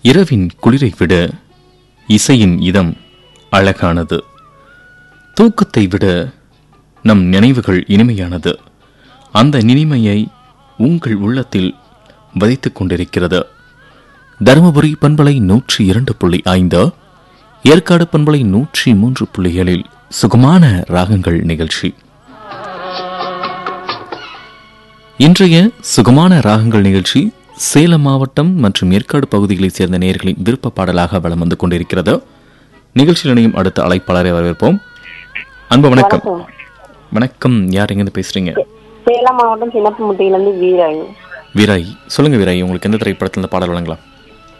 இரவின் குளிரை விட இசையின் இதம் அழகானது தூக்கத்தை விட நம் நினைவுகள் இனிமையானது அந்த இனிமையை உங்கள் உள்ளத்தில் வதித்துக் கொண்டிருக்கிறது தருமபுரி பண்பலை நூற்றி இரண்டு புள்ளி ஐந்து ஏற்காடு பண்பலை நூற்றி மூன்று புள்ளிகளில் சுகமான ராகங்கள் நிகழ்ச்சி இன்றைய சுகமான ராகங்கள் நிகழ்ச்சி சேலம் மாவட்டம் மற்றும் ஏற்காடு பகுதிகளைச் சேர்ந்த நேயர்களின் விருப்ப பாடலாக வலம் வந்து கொண்டிருக்கிறது நிகழ்ச்சியில் இணையும் அடுத்த அழைப்பாளரை வரவேற்போம் அன்பு வணக்கம் வணக்கம் யார் எங்கிருந்து பேசுறீங்க சேலம் மாவட்டம் சின்னப்பமுட்டியில இருந்து வீராயு வீராய் சொல்லுங்க வீராய் உங்களுக்கு எந்த திரைப்படத்துல இருந்து பாடல் வழங்கலாம்